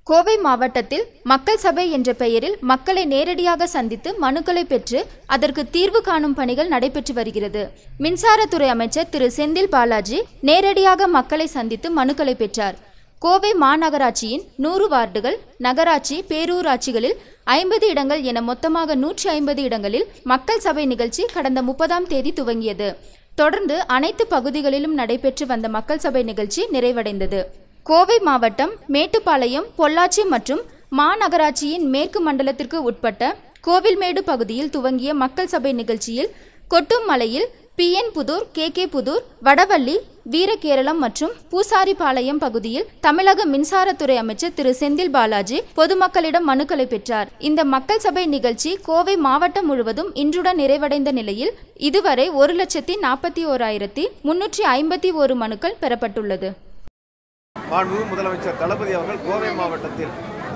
கோவை மாவட்டத்தில் மக்கள் சபை என்ற பெயரில் மக்களை நேரடியாக சந்தித்து மனுக்களை பெற்று அதற்கு தீர்வு காணும் பணிகள் நடைபெற்று வருகிறது மின்சாரத்துறை அமைச்சர் திரு செந்தில் பாலாஜி நேரடியாக மக்களை சந்தித்து மனுக்களை பெற்றார் கோவை மாநகராட்சியின் நூறு வார்டுகள் நகராட்சி பேரூராட்சிகளில் ஐம்பது இடங்கள் என மொத்தமாக நூற்றி ஐம்பது இடங்களில் மக்கள் சபை நிகழ்ச்சி கடந்த முப்பதாம் தேதி துவங்கியது தொடர்ந்து அனைத்து பகுதிகளிலும் நடைபெற்று வந்த மக்கள் சபை நிகழ்ச்சி நிறைவடைந்தது கோவை மாவட்டம் மேட்டுப்பாளையம் பொள்ளாச்சி மற்றும் மாநகராட்சியின் மேற்கு மண்டலத்திற்கு உட்பட்ட கோவில்மேடு பகுதியில் துவங்கிய மக்கள் சபை நிகழ்ச்சியில் கொட்டுமலையில் PN Pudur K K Pudur Vadavalli Veerakeralam மற்றும் பூசாரிபாளையம் பகுதியில் தமிழக மின்சாரத்துறை அமைச்சர் திரு செந்தில் பாலாஜி பொதுமக்களிடம் மனுக்களை பெற்றார் இந்த மக்கள் சபை நிகழ்ச்சி கோவை மாவட்டம் முழுவதும் இன்றுடன் நிறைவடைந்த நிலையில் இதுவரை ஒரு லட்சத்தி நாற்பத்தி ஓராயிரத்தி முன்னூற்றி ஐம்பத்தி ஒரு மனுக்கள் பெறப்பட்டுள்ளது மாண்புமிகு முதலமைச்சர் தளபதி அவர்கள் கோவை மாவட்டத்தில்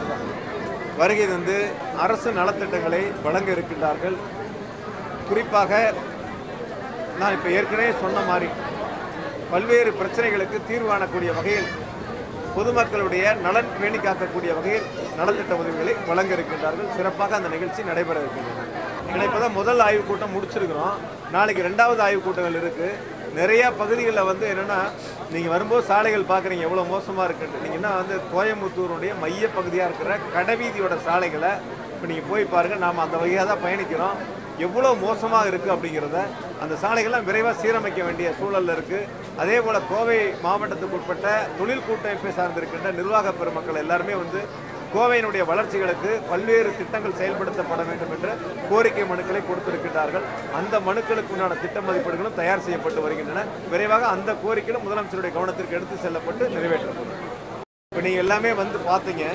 வருகை தந்து அரசு நலத்திட்டங்களை வழங்க இருக்கின்றார்கள் குறிப்பாக நான் இப்போ ஏற்கனவே சொன்ன மாதிரி பல்வேறு பிரச்சனைகளுக்கு தீர்வு காணக்கூடிய வகையில் பொதுமக்களுடைய நலன் பேணி காக்கக்கூடிய வகையில் நலத்திட்ட உதவிகளை வழங்க இருக்கின்றார்கள் சிறப்பாக அந்த நிகழ்ச்சி நடைபெற இருக்கின்றது ஏன்னா இப்போ தான் முதல் ஆய்வுக் கூட்டம் முடிச்சிருக்கிறோம் நாளைக்கு ரெண்டாவது ஆய்வுக் கூட்டங்கள் இருக்குது நிறைய பகுதிகளில் வந்து என்னென்னா நீங்கள் வரும்போது சாலைகள் பார்க்குறீங்க எவ்வளோ மோசமாக இருக்குன்ட்டு நீங்கள் என்ன வந்து கோயம்புத்தூருடைய மைய பகுதியாக இருக்கிற கடைவீதியோட சாலைகளை இப்போ நீங்கள் போய் பாருங்கள் நாம் அந்த வழியாக தான் பயணிக்கிறோம் எவ்வளோ மோசமாக இருக்குது அப்படிங்கிறத அந்த சாலைகள்லாம் விரைவாக சீரமைக்க வேண்டிய சூழலில் இருக்குது அதே போல் கோவை மாவட்டத்துக்கு உட்பட்ட தொழில் கூட்டமைப்பை சார்ந்திருக்கின்ற நிர்வாக பெருமக்கள் எல்லாருமே வந்து கோவையினுடைய வளர்ச்சிகளுக்கு பல்வேறு திட்டங்கள் செயல்படுத்தப்பட வேண்டும் என்ற கோரிக்கை மனுக்களை கொடுத்திருக்கிறார்கள் அந்த மனுக்களுக்கு உண்டான திட்ட மதிப்பீடுகளும் தயார் செய்யப்பட்டு வருகின்றன விரைவாக அந்த கோரிக்கைகளும் முதலமைச்சருடைய கவனத்திற்கு எடுத்து செல்லப்பட்டு நிறைவேற்றப்படும் இப்போ நீங்கள் எல்லாமே வந்து பார்த்தீங்க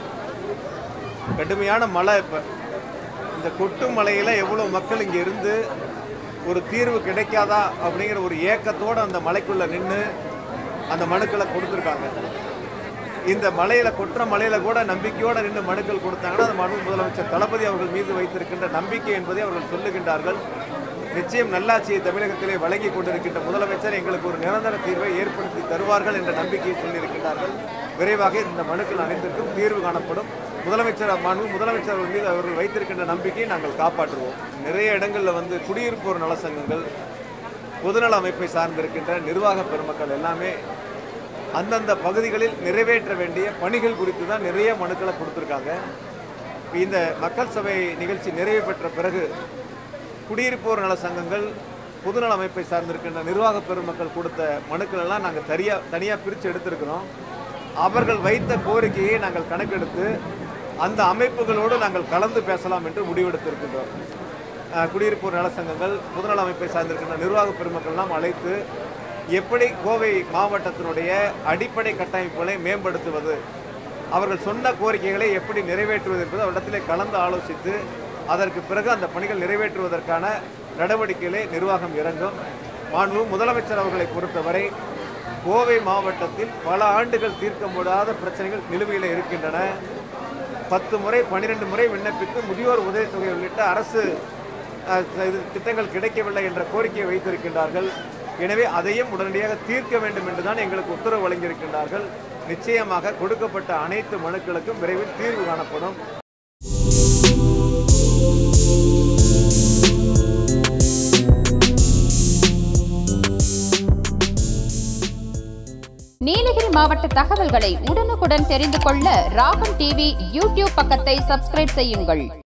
கடுமையான மழை இப்போ இந்த கொட்டு மலையில் எவ்வளோ மக்கள் இங்கே இருந்து ஒரு தீர்வு கிடைக்காதா அப்படிங்கிற ஒரு ஏக்கத்தோடு அந்த மலைக்குள்ளே நின்று அந்த மனுக்களை கொடுத்துருக்காங்க இந்த மலையில கொற்ற மலையில கூட நம்பிக்கையோட நின்று மனுக்கள் கொடுத்தாங்கன்னா அது மனு முதலமைச்சர் தளபதி அவர்கள் மீது வைத்திருக்கின்ற நம்பிக்கை என்பதை அவர்கள் சொல்லுகின்றார்கள் நிச்சயம் நல்லாட்சியை தமிழகத்திலே வழங்கி கொண்டிருக்கின்ற முதலமைச்சர் எங்களுக்கு ஒரு நிரந்தர தீர்வை ஏற்படுத்தி தருவார்கள் என்ற நம்பிக்கையை சொல்லியிருக்கின்றார்கள் விரைவாக இந்த மனுக்கள் அனைத்திற்கும் தீர்வு காணப்படும் முதலமைச்சர் மனு முதலமைச்சர் அவர்கள் மீது அவர்கள் வைத்திருக்கின்ற நம்பிக்கையை நாங்கள் காப்பாற்றுவோம் நிறைய இடங்களில் வந்து குடியிருப்போர் நலசங்கங்கள் பொதுநல அமைப்பை சார்ந்திருக்கின்ற நிர்வாக பெருமக்கள் எல்லாமே அந்தந்த பகுதிகளில் நிறைவேற்ற வேண்டிய பணிகள் குறித்து தான் நிறைய மனுக்களை கொடுத்துருக்காங்க இந்த மக்கள் சபை நிகழ்ச்சி நிறைவு பெற்ற பிறகு குடியிருப்போர் நல சங்கங்கள் பொதுநல அமைப்பை சார்ந்திருக்கின்ற நிர்வாக பெருமக்கள் கொடுத்த மனுக்கள் எல்லாம் நாங்கள் தனியாக தனியாக பிரித்து எடுத்திருக்கிறோம் அவர்கள் வைத்த கோரிக்கையை நாங்கள் கணக்கெடுத்து அந்த அமைப்புகளோடு நாங்கள் கலந்து பேசலாம் என்று முடிவெடுத்திருக்கின்றோம் அஹ், குடியிருப்போர் நல சங்கங்கள் பொதுநல அமைப்பை சார்ந்திருக்கின்ற நிர்வாக பெருமக்கள்லாம் அழைத்து எப்படி கோவை மாவட்டத்தினுடைய அடிப்படை கட்டமைப்புகளை மேம்படுத்துவது அவர்கள் சொன்ன கோரிக்கைகளை எப்படி நிறைவேற்றுவது என்பது அவரிடத்திலே கலந்து ஆலோசித்து அதற்கு பிறகு அந்த பணிகள் நிறைவேற்றுவதற்கான நடவடிக்கைகளை நிர்வாகம் இறங்கும் மாண்பு முதலமைச்சர் அவர்களை பொறுத்தவரை கோவை மாவட்டத்தில் பல ஆண்டுகள் தீர்க்க முடியாத பிரச்சனைகள் நிலுவையில் இருக்கின்றன பத்து முறை பன்னிரெண்டு முறை விண்ணப்பித்து முதியோர் உதவித்தொகை உள்ளிட்ட அரசு அஹ், இது திட்டங்கள் கிடைக்கவில்லை என்ற கோரிக்கையை வைத்திருக்கின்றார்கள் எனவே அதையும் உடனடியாக தீர்க்க வேண்டும் என்றுதான் எங்களுக்கு உத்தரவு வழங்கியிருக்கின்றார்கள் நிச்சயமாக கொடுக்கப்பட்ட அனைத்து மனுக்களுக்கும் விரைவில் தீர்வு காணப்படும் நீலகிரி மாவட்ட தகவல்களை உடனுக்குடன் தெரிந்து கொள்ள ராகம் டிவி யூடியூப் பக்கத்தை சப்ஸ்கிரைப் செய்யுங்கள்